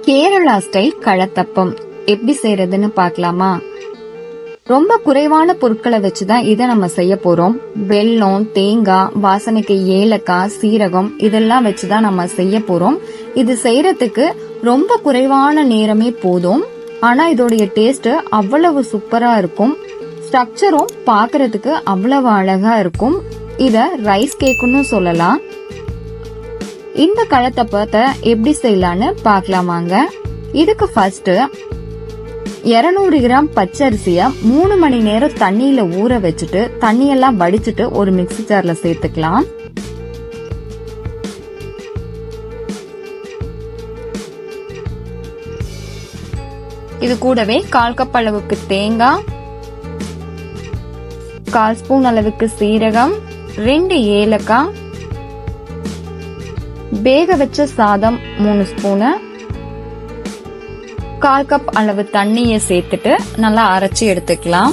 Kerala style கழத்தப்பம் எப்படி செய்யறதுன்னு பார்க்கலாமா ரொம்ப குறைவான பொருட்களை வச்சுதான் இதை நம்ம செய்ய போறோம் வெல்லம் தேங்காய் வாசனைக்கு ஏலக்காய் சீரகம் இதெல்லாம் வச்சுதான் நம்ம செய்ய போறோம் இது செய்யறதுக்கு ரொம்ப குறைவான நேரமே போதும் ஆனா இதோடைய டேஸ்ட் அவ்வளவு சூப்பரா இருக்கும் ஸ்ட்ரக்சரும் பார்க்கிறதுக்கு அவ்வளவு அழகா இருக்கும் இத ரைஸ் கேக்குன்னு சொல்லலாம் இந்த கழத்தப்பத்தை எப்படி செய்யலான்னு பார்க்கலாம் வாங்க இதுக்கு ஃபர்ஸ்ட் 200 கிராம் பச்சரிசிய மூணு மணி நேரம் தண்ணியில ஊற வச்சுட்டு தண்ணியெல்லாம் வடிச்சிட்டு ஒரு மிக்ஸி ஜார்ல சேர்த்துக்கலாம் இது கூடவே கால் கப் அளவுக்கு தேங்காய் கால் ஸ்பூன் அளவுக்கு சீரகம் ரெண்டு ஏலக்காய் வேக வச்ச சாதம் மூணு ஸ்பூனு கால் கப் அளவு தண்ணியை சேர்த்துட்டு நல்லா அரைச்சி எடுத்துக்கலாம்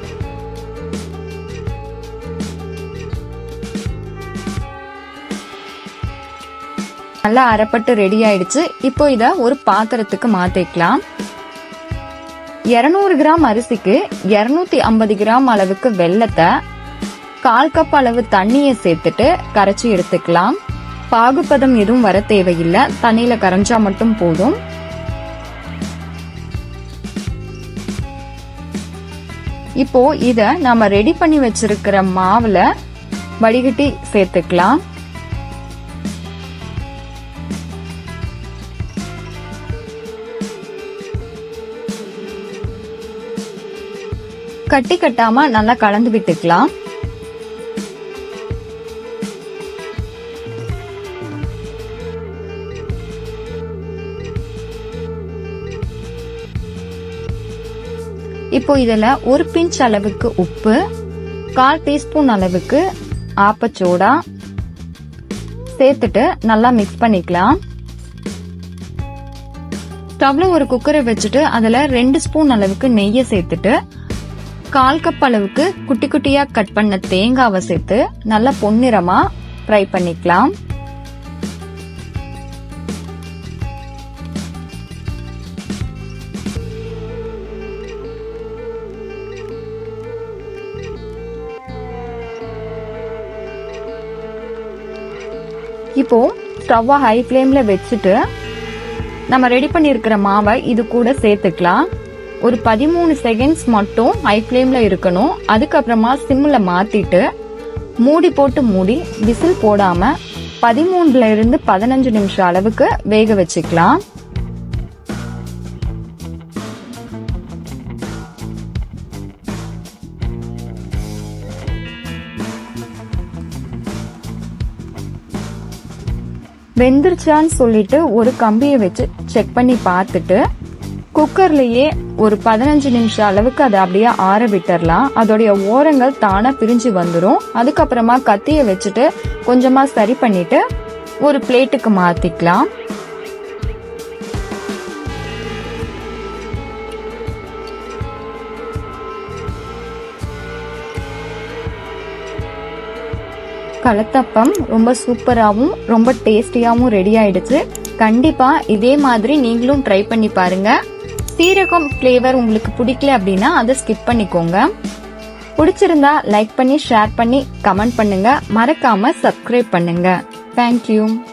நல்லா அரைப்பட்டு ரெடி ஆயிடுச்சு இப்போ இத ஒரு பாத்திரத்துக்கு மாத்திக்கலாம் 200 கிராம் அரிசிக்கு 250 ஐம்பது கிராம் அளவுக்கு வெல்லத்தை கால் கப் அளவு தண்ணியை சேர்த்துட்டு கரைச்சி எடுத்துக்கலாம் பாகுபதம் எதுவும் வர தேவையில்லை தண்ணியில கரைஞ்சா மட்டும் போதும் இப்போ இத நாம ரெடி பண்ணி வச்சிருக்கிற மாவுல வடிகட்டி சேர்த்துக்கலாம் கட்டி கட்டாம நல்லா கலந்து விட்டுக்கலாம் இப்போ இதுல ஒரு பிஞ்ச் அளவுக்கு உப்பு கால் டீஸ்பூன் அளவுக்கு ஆப்பச்சோடா சேர்த்துட்டு நல்லா மிக்ஸ் பண்ணிக்கலாம் ஸ்டவ்ல ஒரு குக்கரை வச்சுட்டு அதுல ரெண்டு ஸ்பூன் அளவுக்கு நெய்யை சேர்த்துட்டு கால் கப் அளவுக்கு குட்டி குட்டியா கட் பண்ண தேங்காவை சேர்த்து நல்லா பொன்னிறமா ஃப்ரை பண்ணிக்கலாம் இப்போ ஸ்டவ்வை ஹை ஃப்ளேம்ல வச்சுட்டு நம்ம ரெடி பண்ணியிருக்கிற மாவை இது கூட சேர்த்துக்கலாம் ஒரு பதிமூணு செகண்ட்ஸ் மட்டும் ஹை ஃப்ளேம்ல இருக்கணும் அதுக்கப்புறமா சிம்ல மாத்திட்டு மூடி போட்டு மூடி விசில் போடாம பதிமூணுல இருந்து பதினஞ்சு நிமிஷம் அளவுக்கு வேக வச்சுக்கலாம் வெந்துருச்சான்னு சொல்லிட்டு ஒரு கம்பியை வச்சு செக் பண்ணி பார்த்துட்டு குக்கர்லயே ஒரு பதினஞ்சு நிமிஷம் அளவுக்கு அதை அப்படியே ஆற விட்டுறலாம் அதோடைய ஓரங்கள் தானா பிரிஞ்சு வந்துடும் அதுக்கப்புறமா கத்திய வச்சுட்டு கொஞ்சமா சரி பண்ணிட்டு ஒரு பிளேட்டுக்கு மாத்திக்கலாம் கலத்தப்பம் ரொம்ப சூப்பராகவும் ரொம்ப டேஸ்டியாகவும் ரெடி ஆயிடுச்சு கண்டிப்பா இதே மாதிரி நீங்களும் ட்ரை பண்ணி பாருங்க சீரகம் ஃப்ளேவர் உங்களுக்கு பிடிக்கல அப்படின்னா அதை ஸ்கிப் பண்ணிக்கோங்க பிடிச்சிருந்தா லைக் பண்ணி ஷேர் பண்ணி கமெண்ட் பண்ணுங்க மறக்காம சப்ஸ்கிரைப் பண்ணுங்க தேங்க்யூ